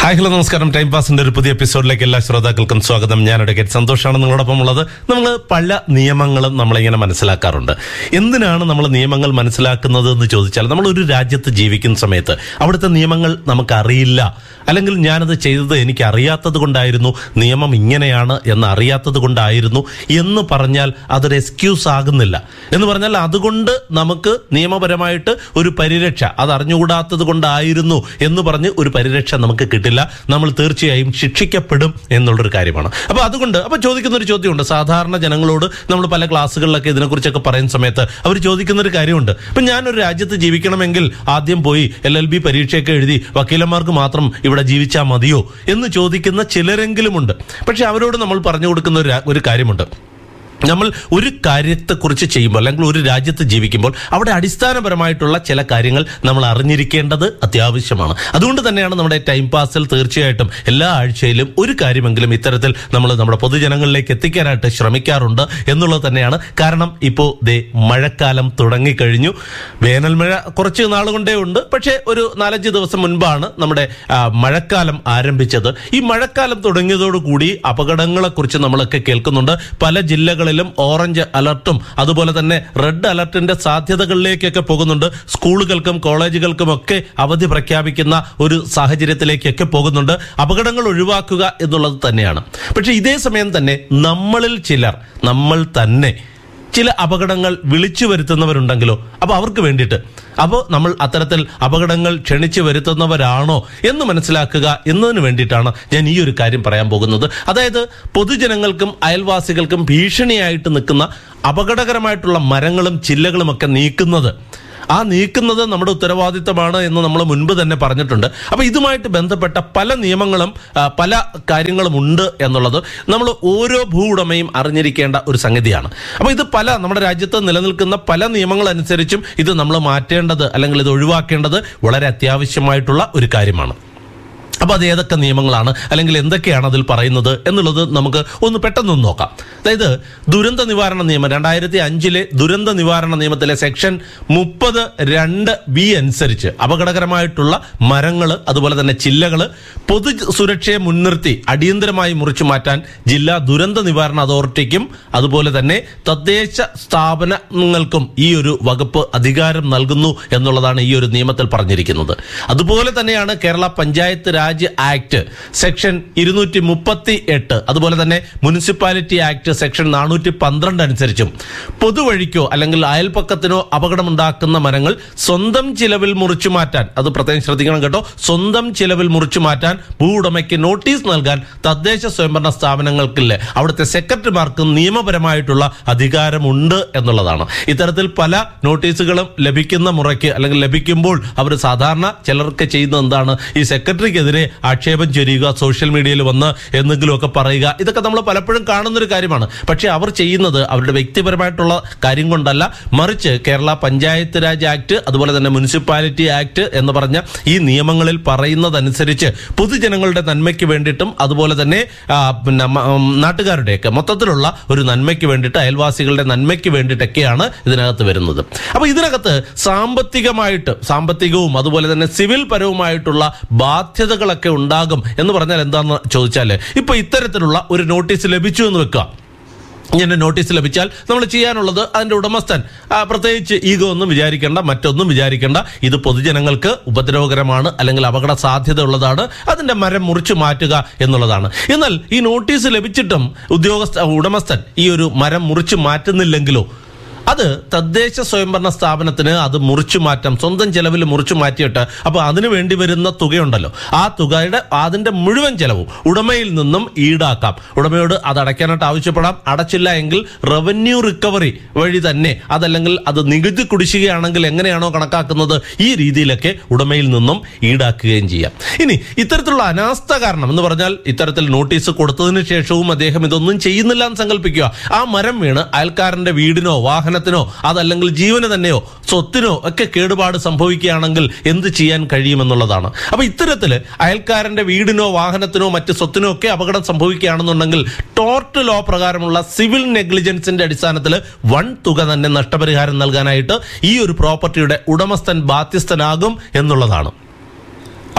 hi hello നമസ്കാരം time പാസിന്റെ ഒരു പുതിയ എപ്പിസോഡിലേക്ക് എല്ലാ ശ്രോതാക്കൾക്കും സ്വാഗതം ഞാൻ അഡ്വക്കേറ്റ് സന്തോഷാണ് നിങ്ങളോടൊപ്പം ഉള്ളത് നമ്മൾ പല നിയമങ്ങളും നമ്മളിങ്ങനെ മനസ്സിലാക്കാറുണ്ട് എന്തിനാണ് നമ്മൾ നിയമങ്ങൾ മനസ്സിലാക്കുന്നത് എന്ന് ചോദിച്ചാൽ നമ്മൾ ഒരു രാജ്യത്ത് ജീവിക്കുന്ന സമയത്ത് അവിടുത്തെ നിയമങ്ങൾ നമുക്ക് അറിയില്ല അല്ലെങ്കിൽ ഞാനത് ചെയ്തത് എനിക്ക് അറിയാത്തത് കൊണ്ടായിരുന്നു നിയമം ഇങ്ങനെയാണ് എന്ന് അറിയാത്തത് കൊണ്ടായിരുന്നു എന്ന് പറഞ്ഞാൽ അതൊരു എക്സ്ക്യൂസ് ആകുന്നില്ല എന്ന് പറഞ്ഞാൽ അതുകൊണ്ട് നമുക്ക് നിയമപരമായിട്ട് ഒരു പരിരക്ഷ അത് അറിഞ്ഞുകൂടാത്തത് കൊണ്ടായിരുന്നു എന്ന് പറഞ്ഞ് ഒരു പരിരക്ഷ നമുക്ക് കിട്ടില്ല നമ്മൾ തീർച്ചയായും ശിക്ഷിക്കപ്പെടും എന്നുള്ളൊരു കാര്യമാണ് അപ്പൊ അതുകൊണ്ട് അപ്പൊ ചോദിക്കുന്ന ഒരു ചോദ്യമുണ്ട് സാധാരണ ജനങ്ങളോട് നമ്മൾ പല ക്ലാസ്സുകളിലൊക്കെ ഇതിനെക്കുറിച്ചൊക്കെ പറയുന്ന സമയത്ത് അവർ ചോദിക്കുന്ന ഒരു കാര്യമുണ്ട് ഇപ്പൊ ഞാനൊരു രാജ്യത്ത് ജീവിക്കണമെങ്കിൽ ആദ്യം പോയി എൽ എൽ ബി പരീക്ഷയൊക്കെ എഴുതി വക്കീലന്മാർക്ക് മാത്രം ഇവിടെ ജീവിച്ചാൽ മതിയോ എന്ന് ചോദിക്കുന്ന ചിലരെങ്കിലുമുണ്ട് പക്ഷെ അവരോട് നമ്മൾ പറഞ്ഞു കൊടുക്കുന്ന ഒരു ഒരു കാര്യമുണ്ട് നമ്മൾ ഒരു കാര്യത്തെക്കുറിച്ച് ചെയ്യുമ്പോൾ അല്ലെങ്കിൽ ഒരു രാജ്യത്ത് ജീവിക്കുമ്പോൾ അവിടെ അടിസ്ഥാനപരമായിട്ടുള്ള ചില കാര്യങ്ങൾ നമ്മൾ അറിഞ്ഞിരിക്കേണ്ടത് അത്യാവശ്യമാണ് അതുകൊണ്ട് തന്നെയാണ് നമ്മുടെ ടൈം പാസിൽ തീർച്ചയായിട്ടും എല്ലാ ആഴ്ചയിലും ഒരു കാര്യമെങ്കിലും ഇത്തരത്തിൽ നമ്മൾ നമ്മുടെ പൊതുജനങ്ങളിലേക്ക് എത്തിക്കാനായിട്ട് ശ്രമിക്കാറുണ്ട് എന്നുള്ളത് തന്നെയാണ് കാരണം ഇപ്പോൾ ദേ മഴക്കാലം തുടങ്ങിക്കഴിഞ്ഞു വേനൽ മഴ കുറച്ച് നാളുകൊണ്ടേ ഉണ്ട് പക്ഷേ ഒരു നാലഞ്ച് ദിവസം മുൻപാണ് നമ്മുടെ ആ, മഴക്കാലം ആരംഭിച്ചത് ഈ മഴക്കാലം തുടങ്ങിയതോടുകൂടി അപകടങ്ങളെക്കുറിച്ച് നമ്മളൊക്കെ കേൾക്കുന്നുണ്ട് പല ജില്ലകളിലും ഓറഞ്ച് അലർട്ടും അതുപോലെ തന്നെ റെഡ് അലർട്ടിന്റെ സാധ്യതകളിലേക്കൊക്കെ പോകുന്നുണ്ട് സ്കൂളുകൾക്കും കോളേജുകൾക്കും ഒക്കെ അവധി പ്രഖ്യാപിക്കുന്ന ഒരു സാഹചര്യത്തിലേക്കൊക്കെ പോകുന്നുണ്ട് അപകടങ്ങൾ ഒഴിവാക്കുക എന്നുള്ളത് തന്നെയാണ് പക്ഷെ ഇതേ സമയം തന്നെ നമ്മളിൽ ചിലർ നമ്മൾ തന്നെ ചില അപകടങ്ങൾ വിളിച്ചു വരുത്തുന്നവരുണ്ടെങ്കിലോ അപ്പൊ അവർക്ക് വേണ്ടിയിട്ട് അപ്പോൾ നമ്മൾ അത്തരത്തിൽ അപകടങ്ങൾ ക്ഷണിച്ചു വരുത്തുന്നവരാണോ എന്ന് മനസ്സിലാക്കുക എന്നതിന് വേണ്ടിയിട്ടാണ് ഞാൻ ഈ ഒരു കാര്യം പറയാൻ പോകുന്നത് അതായത് പൊതുജനങ്ങൾക്കും അയൽവാസികൾക്കും ഭീഷണിയായിട്ട് നിൽക്കുന്ന അപകടകരമായിട്ടുള്ള മരങ്ങളും ചില്ലകളും ഒക്കെ നീക്കുന്നത് ആ നീക്കുന്നത് നമ്മുടെ ഉത്തരവാദിത്തമാണ് എന്ന് നമ്മൾ മുൻപ് തന്നെ പറഞ്ഞിട്ടുണ്ട് അപ്പൊ ഇതുമായിട്ട് ബന്ധപ്പെട്ട പല നിയമങ്ങളും ആ, പല കാര്യങ്ങളും ഉണ്ട് എന്നുള്ളത് നമ്മൾ ഓരോ ഭൂ ഉടമയും അറിഞ്ഞിരിക്കേണ്ട ഒരു സംഗതിയാണ് അപ്പൊ ഇത് പല നമ്മുടെ രാജ്യത്ത് നിലനിൽക്കുന്ന പല നിയമങ്ങൾ അനുസരിച്ചും ഇത് നമ്മൾ മാറ്റേണ്ടത് അല്ലെങ്കിൽ ഇത് ഒഴിവാക്കേണ്ടത് വളരെ അത്യാവശ്യമായിട്ടുള്ള ഒരു കാര്യമാണ് അപ്പൊ അത് ഏതൊക്കെ നിയമങ്ങളാണ് അല്ലെങ്കിൽ എന്തൊക്കെയാണ് അതിൽ പറയുന്നത് എന്നുള്ളത് നമുക്ക് ഒന്ന് പെട്ടെന്നൊന്ന് നോക്കാം അതായത് ദുരന്ത നിവാരണ നിയമം രണ്ടായിരത്തി അഞ്ചിലെ ദുരന്ത നിവാരണ നിയമത്തിലെ സെക്ഷൻ മുപ്പത് രണ്ട് ബി അനുസരിച്ച് അപകടകരമായിട്ടുള്ള മരങ്ങൾ അതുപോലെ തന്നെ ചില്ലകൾ പൊതു സുരക്ഷയെ മുൻനിർത്തി അടിയന്തരമായി മുറിച്ചു മാറ്റാൻ ജില്ലാ ദുരന്ത നിവാരണ അതോറിറ്റിക്കും അതുപോലെ തന്നെ തദ്ദേശ സ്ഥാപനങ്ങൾക്കും ഈ ഒരു വകുപ്പ് അധികാരം നൽകുന്നു എന്നുള്ളതാണ് ഈ ഒരു നിയമത്തിൽ പറഞ്ഞിരിക്കുന്നത് അതുപോലെ തന്നെയാണ് കേരള പഞ്ചായത്ത് രാജ് ആക്ട് സെക്ഷൻ ഇരുന്നൂറ്റി മുപ്പത്തി എട്ട് അതുപോലെ തന്നെ മുനിസിപ്പാലിറ്റി ആക്ട് സെക്ഷൻ നാനൂറ്റി പന്ത്രണ്ട് അനുസരിച്ചും പൊതുവഴിക്കോ അല്ലെങ്കിൽ അയൽപ്പക്കത്തിനോ അപകടമുണ്ടാക്കുന്ന മരങ്ങൾ സ്വന്തം ചിലവിൽ മുറിച്ചു മാറ്റാൻ അത് പ്രത്യേകം ശ്രദ്ധിക്കണം കേട്ടോ സ്വന്തം ചിലവിൽ മുറിച്ചു മാറ്റാൻ ഭൂ ഉടമയ്ക്ക് നോട്ടീസ് നൽകാൻ തദ്ദേശ സ്വയംഭരണ സ്ഥാപനങ്ങൾക്കില്ലേ അവിടുത്തെ സെക്രട്ടറിമാർക്ക് നിയമപരമായിട്ടുള്ള അധികാരമുണ്ട് എന്നുള്ളതാണ് ഇത്തരത്തിൽ പല നോട്ടീസുകളും ലഭിക്കുന്ന മുറയ്ക്ക് അല്ലെങ്കിൽ ലഭിക്കുമ്പോൾ അവർ സാധാരണ ചിലർക്ക് ചെയ്യുന്ന എന്താണ് ഈ സെക്രട്ടറിക്കെതിരെ ആക്ഷേപം ചൊരിയുക സോഷ്യൽ മീഡിയയിൽ വന്ന് എന്തെങ്കിലുമൊക്കെ പറയുക ഇതൊക്കെ നമ്മൾ പലപ്പോഴും കാണുന്ന ഒരു കാര്യമാണ് പക്ഷെ അവർ ചെയ്യുന്നത് അവരുടെ വ്യക്തിപരമായിട്ടുള്ള കാര്യം കൊണ്ടല്ല മറിച്ച് കേരള പഞ്ചായത്ത് രാജ് ആക്ട് അതുപോലെ തന്നെ മുനിസിപ്പാലിറ്റി ആക്ട് എന്ന് പറഞ്ഞ ഈ നിയമങ്ങളിൽ പറയുന്നതനുസരിച്ച് പൊതുജനങ്ങളുടെ നന്മയ്ക്ക് വേണ്ടിയിട്ടും അതുപോലെ തന്നെ ആ, പിന്നെ മ- ഉം, നാട്ടുകാരുടെയൊക്കെ മൊത്തത്തിലുള്ള ഒരു നന്മയ്ക്ക് വേണ്ടിയിട്ട് അയൽവാസികളുടെ നന്മയ്ക്ക് വേണ്ടിയിട്ടൊക്കെയാണ് ഇതിനകത്ത് വരുന്നത് അപ്പൊ ഇതിനകത്ത് സാമ്പത്തികമായിട്ട് സാമ്പത്തികവും അതുപോലെ തന്നെ സിവിൽ പരവുമായിട്ടുള്ള ബാധ്യതകളൊക്കെ ഉണ്ടാകും എന്ന് പറഞ്ഞാൽ എന്താണെന്ന് ചോദിച്ചാൽ ഇപ്പൊ ഇത്തരത്തിലുള്ള ഒരു നോട്ടീസ് ലഭിച്ചു എന്ന് വെക്കുക ഇങ്ങനെ നോട്ടീസ് ലഭിച്ചാൽ നമ്മൾ ചെയ്യാനുള്ളത് അതിന്റെ ഉടമസ്ഥൻ ആ, പ്രത്യേകിച്ച് ഈഗോ ഒന്നും വിചാരിക്കേണ്ട മറ്റൊന്നും വിചാരിക്കേണ്ട ഇത് പൊതുജനങ്ങൾക്ക് ഉപദ്രവകരമാണ് അല്ലെങ്കിൽ അപകട സാധ്യത ഉള്ളതാണ് അതിന്റെ മരം മുറിച്ചു മാറ്റുക എന്നുള്ളതാണ് എന്നാൽ ഈ നോട്ടീസ് ലഭിച്ചിട്ടും ഉദ്യോഗസ്ഥ ഉടമസ്ഥൻ ഈ ഒരു മരം മുറിച്ചു മാറ്റുന്നില്ലെങ്കിലോ അത് തദ്ദേശ സ്വയംഭരണ സ്ഥാപനത്തിന് അത് മുറിച്ചു മാറ്റാം സ്വന്തം ചെലവിൽ മുറിച്ചു മാറ്റിയിട്ട് അപ്പോൾ അതിന് വേണ്ടി വരുന്ന തുകയുണ്ടല്ലോ ആ തുകയുടെ അതിന്റെ മുഴുവൻ ചെലവും ഉടമയിൽ നിന്നും ഈടാക്കാം ഉടമയോട് അത് അടയ്ക്കാനായിട്ട് ആവശ്യപ്പെടാം അടച്ചില്ല എങ്കിൽ റവന്യൂ റിക്കവറി വഴി തന്നെ അതല്ലെങ്കിൽ അത് നികുതി കുടിശ്ശികയാണെങ്കിൽ എങ്ങനെയാണോ കണക്കാക്കുന്നത് ഈ രീതിയിലൊക്കെ ഉടമയിൽ നിന്നും ഈടാക്കുകയും ചെയ്യാം ഇനി ഇത്തരത്തിലുള്ള അനാസ്ഥ കാരണം എന്ന് പറഞ്ഞാൽ ഇത്തരത്തിൽ നോട്ടീസ് കൊടുത്തതിന് ശേഷവും അദ്ദേഹം ഇതൊന്നും ചെയ്യുന്നില്ല എന്ന് സങ്കല്പിക്കുക ആ മരം വീണ് അയൽക്കാരന്റെ വീടിനോ വാഹനത്തിനോ അതല്ലെങ്കിൽ ജീവന് തന്നെയോ സ്വത്തിനോ ഒക്കെ കേടുപാട് സംഭവിക്കുകയാണെങ്കിൽ എന്ത് ചെയ്യാൻ കഴിയുമെന്നുള്ളതാണ് അപ്പൊ ഇത്തരത്തിൽ അയൽക്കാരന്റെ വീടിനോ വാഹനത്തിനോ മറ്റ് സ്വത്തിനോ ഒക്കെ അപകടം സംഭവിക്കുകയാണെന്നുണ്ടെങ്കിൽ ടോർട്ട് ലോ പ്രകാരമുള്ള സിവിൽ നെഗ്ലിജൻസിന്റെ അടിസ്ഥാനത്തിൽ വൻ തുക തന്നെ നഷ്ടപരിഹാരം നൽകാനായിട്ട് ഈ ഒരു പ്രോപ്പർട്ടിയുടെ ഉടമസ്ഥൻ ബാധ്യസ്ഥനാകും എന്നുള്ളതാണ്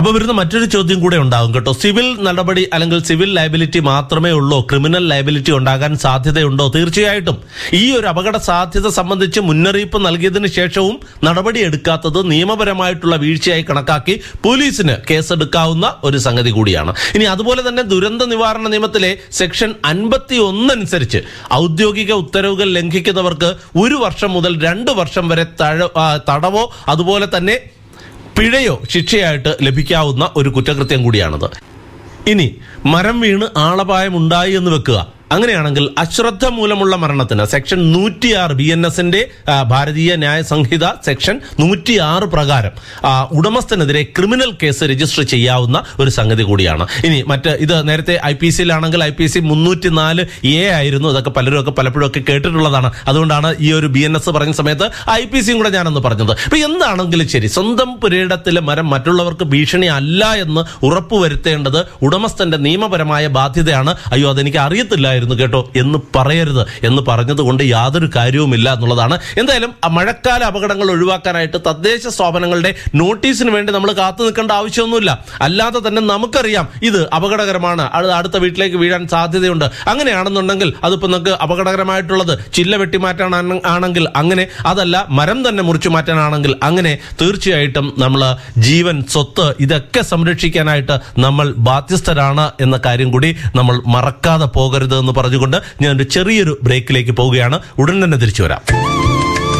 അപ്പൊ വരുന്ന മറ്റൊരു ചോദ്യം കൂടെ ഉണ്ടാകും കേട്ടോ സിവിൽ നടപടി അല്ലെങ്കിൽ സിവിൽ ലയബിലിറ്റി മാത്രമേ ഉള്ളൂ ക്രിമിനൽ ലയബിലിറ്റി ഉണ്ടാകാൻ സാധ്യതയുണ്ടോ തീർച്ചയായിട്ടും ഈ ഒരു അപകട സാധ്യത സംബന്ധിച്ച് മുന്നറിയിപ്പ് നൽകിയതിനു ശേഷവും നടപടി എടുക്കാത്തത് നിയമപരമായിട്ടുള്ള വീഴ്ചയായി കണക്കാക്കി പോലീസിന് കേസെടുക്കാവുന്ന ഒരു സംഗതി കൂടിയാണ് ഇനി അതുപോലെ തന്നെ ദുരന്ത നിവാരണ നിയമത്തിലെ സെക്ഷൻ അൻപത്തി അനുസരിച്ച് ഔദ്യോഗിക ഉത്തരവുകൾ ലംഘിക്കുന്നവർക്ക് ഒരു വർഷം മുതൽ രണ്ട് വർഷം വരെ തഴ- ആ, തടവോ അതുപോലെ തന്നെ പിഴയോ ശിക്ഷയായിട്ട് ലഭിക്കാവുന്ന ഒരു കുറ്റകൃത്യം കൂടിയാണത് ഇനി മരം വീണ് ആളപായം ഉണ്ടായി എന്ന് വെക്കുക അങ്ങനെയാണെങ്കിൽ അശ്രദ്ധ മൂലമുള്ള മരണത്തിന് സെക്ഷൻ നൂറ്റിയാറ് ബി എൻ എസിന്റെ ഭാരതീയ ന്യായ സംഹിത സെക്ഷൻ നൂറ്റിയാറ് പ്രകാരം ആ, ഉടമസ്ഥനെതിരെ ക്രിമിനൽ കേസ് രജിസ്റ്റർ ചെയ്യാവുന്ന ഒരു സംഗതി കൂടിയാണ് ഇനി മറ്റ് ഇത് നേരത്തെ ഐ പി സിയിലാണെങ്കിൽ ഐ പി സി മുന്നൂറ്റി നാല് എ ആയിരുന്നു ഇതൊക്കെ പലരും ഒക്കെ പലപ്പോഴും ഒക്കെ കേട്ടിട്ടുള്ളതാണ് അതുകൊണ്ടാണ് ഈ ഒരു ബി എൻ എസ് പറഞ്ഞ സമയത്ത് ഐ പി സിയും കൂടെ ഞാനൊന്ന് പറഞ്ഞത് അപ്പൊ എന്താണെങ്കിലും ശരി സ്വന്തം പുരയിടത്തിലെ മരം മറ്റുള്ളവർക്ക് ഭീഷണി അല്ല എന്ന് ഉറപ്പുവരുത്തേണ്ടത് ഉടമസ്ഥന്റെ നിയമപരമായ ബാധ്യതയാണ് അയ്യോ അതെനിക്ക് അറിയത്തില്ലായിരുന്നു കേട്ടോ എന്ന് പറയരുത് എന്ന് പറഞ്ഞത് കൊണ്ട് യാതൊരു കാര്യവുമില്ല എന്നുള്ളതാണ് എന്തായാലും ആ മഴക്കാല അപകടങ്ങൾ ഒഴിവാക്കാനായിട്ട് തദ്ദേശ സ്ഥാപനങ്ങളുടെ നോട്ടീസിന് വേണ്ടി നമ്മൾ കാത്തു നിൽക്കേണ്ട ആവശ്യമൊന്നുമില്ല അല്ലാതെ തന്നെ നമുക്കറിയാം ഇത് അപകടകരമാണ് അത് അടുത്ത വീട്ടിലേക്ക് വീഴാൻ സാധ്യതയുണ്ട് അങ്ങനെയാണെന്നുണ്ടെങ്കിൽ അതിപ്പോ നമുക്ക് അപകടകരമായിട്ടുള്ളത് ചില്ല വെട്ടിമാറ്റാൻ ആണെങ്കിൽ അങ്ങനെ അതല്ല മരം തന്നെ മുറിച്ചു മാറ്റാനാണെങ്കിൽ അങ്ങനെ തീർച്ചയായിട്ടും നമ്മൾ ജീവൻ സ്വത്ത് ഇതൊക്കെ സംരക്ഷിക്കാനായിട്ട് നമ്മൾ ബാധ്യസ്ഥരാണ് എന്ന കാര്യം കൂടി നമ്മൾ മറക്കാതെ പോകരുത് എന്ന് പറഞ്ഞുകൊണ്ട് ഞാൻ ഒരു ചെറിയൊരു ബ്രേക്കിലേക്ക് പോവുകയാണ് ഉടൻ തന്നെ തിരിച്ചു വരാം